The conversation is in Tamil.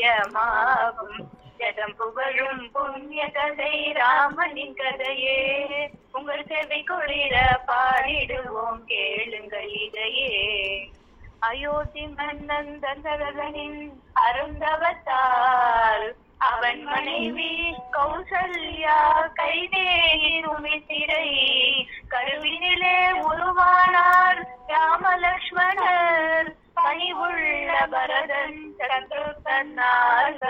நிச்சயமாகும் ஜடம் புகழும் புண்ணிய கதை ராமனின் கதையே உங்கள் செவி குளிர பாடிடுவோம் கேளுங்கள் இதையே அயோத்தி மன்னன் தசரதனின் அருந்தவத்தால் அவன் மனைவி கௌசல்யா கைதேயின் உமித்திரை கருவினிலே உருவானார் ராமலக்ஷ்மணர் பணிவுள்ள பரதன் சத்ருகனால்